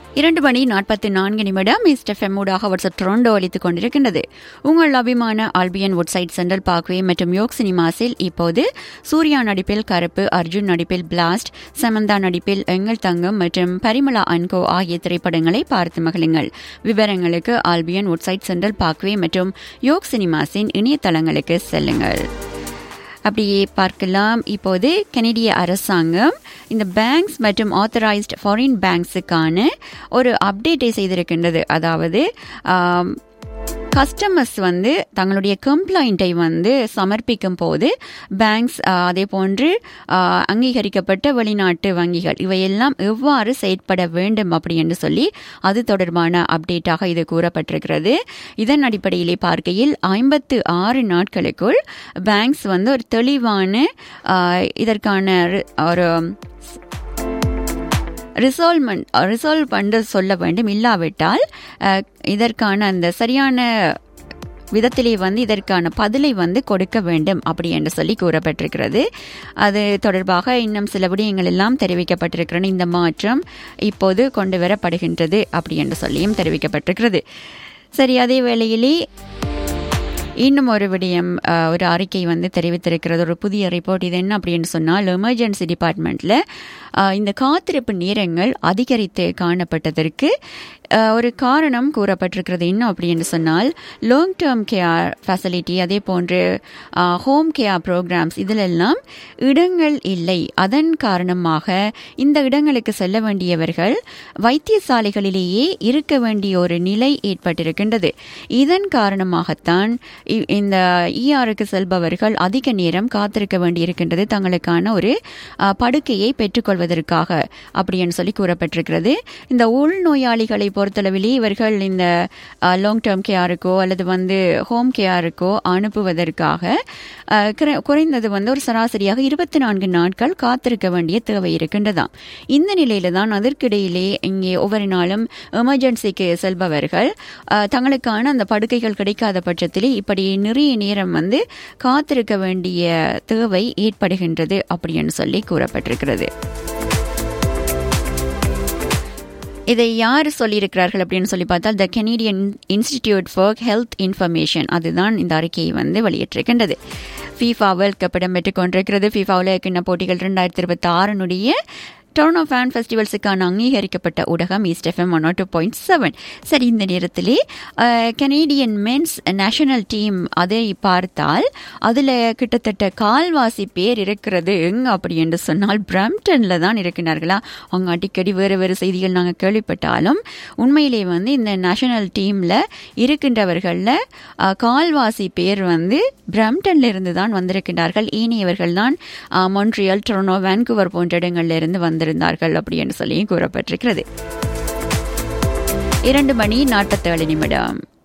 இரண்டு மணி நாற்பத்தி நான்கு நிமிடம் மிஸ்டர் ஃபெம்மூடாக வாட்ஸ்அப் டொரண்டோ அளித்துக் கொண்டிருக்கின்றது உங்கள் அபிமான ஆல்பியன் வுட்சைட் சென்ட்ரல் பார்க்வே மற்றும் யோக் சினிமாஸில் இப்போது சூர்யா நடிப்பில் கருப்பு அர்ஜுன் நடிப்பில் பிளாஸ்ட் சமந்தா நடிப்பில் எங்கள் தங்கம் மற்றும் பரிமளா அன்கோ ஆகிய திரைப்படங்களை பார்த்து மகிழுங்கள் விவரங்களுக்கு ஆல்பியன் வுட்சைட் சென்ட்ரல் பார்க்வே மற்றும் யோக் சினிமாஸின் இணையதளங்களுக்கு செல்லுங்கள் அப்படியே பார்க்கலாம் இப்போது கனடிய அரசாங்கம் இந்த பேங்க்ஸ் மற்றும் ஆத்தரைஸ்ட் ஃபாரின் பேங்க்ஸுக்கான ஒரு அப்டேட்டை செய்திருக்கின்றது அதாவது கஸ்டமர்ஸ் வந்து தங்களுடைய கம்ப்ளைண்ட்டை வந்து சமர்ப்பிக்கும் போது பேங்க்ஸ் அதே போன்று அங்கீகரிக்கப்பட்ட வெளிநாட்டு வங்கிகள் இவையெல்லாம் எவ்வாறு செயற்பட வேண்டும் அப்படி என்று சொல்லி அது தொடர்பான அப்டேட்டாக இது கூறப்பட்டிருக்கிறது இதன் அடிப்படையிலே பார்க்கையில் ஐம்பத்து ஆறு நாட்களுக்குள் பேங்க்ஸ் வந்து ஒரு தெளிவான இதற்கான ஒரு ரிசால்வ்மெண்ட் ரிசால்வ் பண்ண சொல்ல வேண்டும் இல்லாவிட்டால் இதற்கான அந்த சரியான விதத்திலே வந்து இதற்கான பதிலை வந்து கொடுக்க வேண்டும் அப்படி என்று சொல்லி கூறப்பட்டிருக்கிறது அது தொடர்பாக இன்னும் சில விடயங்கள் எல்லாம் தெரிவிக்கப்பட்டிருக்கின்றன இந்த மாற்றம் இப்போது கொண்டு வரப்படுகின்றது அப்படி என்று சொல்லியும் தெரிவிக்கப்பட்டிருக்கிறது சரி அதே வேளையிலே இன்னும் ஒரு விடயம் ஒரு அறிக்கை வந்து தெரிவித்திருக்கிறது ஒரு புதிய ரிப்போர்ட் இது என்ன அப்படின்னு சொன்னால் எமர்ஜென்சி டிபார்ட்மெண்ட்டில் இந்த காத்திருப்பு நேரங்கள் அதிகரித்து காணப்பட்டதற்கு ஒரு காரணம் கூறப்பட்டிருக்கிறது என்ன அப்படின்னு சொன்னால் லாங் டேர்ம் கேர் ஃபெசிலிட்டி அதே போன்று ஹோம் கேர் ப்ரோக்ராம்ஸ் இதிலெல்லாம் இடங்கள் இல்லை அதன் காரணமாக இந்த இடங்களுக்கு செல்ல வேண்டியவர்கள் வைத்தியசாலைகளிலேயே இருக்க வேண்டிய ஒரு நிலை ஏற்பட்டிருக்கின்றது இதன் காரணமாகத்தான் இந்த இஆருக்கு செல்பவர்கள் அதிக நேரம் காத்திருக்க வேண்டியிருக்கின்றது தங்களுக்கான ஒரு படுக்கையை பெற்றுக்கொள்வதற்காக அப்படின்னு சொல்லி கூறப்பட்டிருக்கிறது இந்த உள்நோயாளிகளை பொறுத்தளவிலே இவர்கள் இந்த லாங் டேர்ம் கேருக்கோ அல்லது வந்து ஹோம் கேருக்கோ அனுப்புவதற்காக குறைந்தது வந்து ஒரு சராசரியாக இருபத்தி நான்கு நாட்கள் காத்திருக்க வேண்டிய தேவை இருக்கின்றதாம் இந்த நிலையில தான் அதற்கிடையிலே இங்கே ஒவ்வொரு நாளும் எமர்ஜென்சிக்கு செல்பவர்கள் தங்களுக்கான அந்த படுக்கைகள் கிடைக்காத பட்சத்திலே இப்படி நிறைய நேரம் வந்து காத்திருக்க வேண்டிய தேவை ஏற்படுகின்றது அப்படின்னு சொல்லி கூறப்பட்டிருக்கிறது இதை யார் சொல்லியிருக்கிறார்கள் அப்படின்னு சொல்லி பார்த்தால் the Canadian Institute for Health Information அதுதான் இந்த அறிக்கையை வந்து வெளியிட்டிருக்கின்றது ஃபீஃபா வேர்ல்ட் கப் இடம்பெற்றுக் கொண்டிருக்கிறது ஃபீஃபாவில் கிண்ண போட்டிகள் ரெண்டாயிரத்தி இருபத்தி ஆறுனுடைய டொர்னோ ஃபேன் ஃபெஸ்டிவல்ஸுக்கான அங்கீகரிக்கப்பட்ட ஊடகம் east FM one two point seven சரி இந்த நேரத்திலே கனேடியன் மென்ஸ் நேஷனல் டீம் அதை பார்த்தால் அதில் கிட்டத்தட்ட கால்வாசி பேர் இருக்கிறது எங்க அப்படி என்று சொன்னால் பிரம்டனில் தான் இருக்கிறார்களா அவங்க அடிக்கடி வேறு வேறு செய்திகள் நாங்கள் கேள்விப்பட்டாலும் உண்மையிலே வந்து இந்த நேஷனல் டீமில் இருக்கின்றவர்களில் கால்வாசி பேர் வந்து பிரம்டன்ல இருந்து தான் வந்திருக்கின்றார்கள் ஏனையவர்கள் தான் மொன்ட்ரியல் டொர்னோ வேன்குவர் போன்ற இடங்கள்ல இருந்து வந்து வந்திருந்தார்கள் அப்படி என்று சொல்லி கூறப்பட்டிருக்கிறது இரண்டு மணி நாற்பத்தேழு நிமிடம்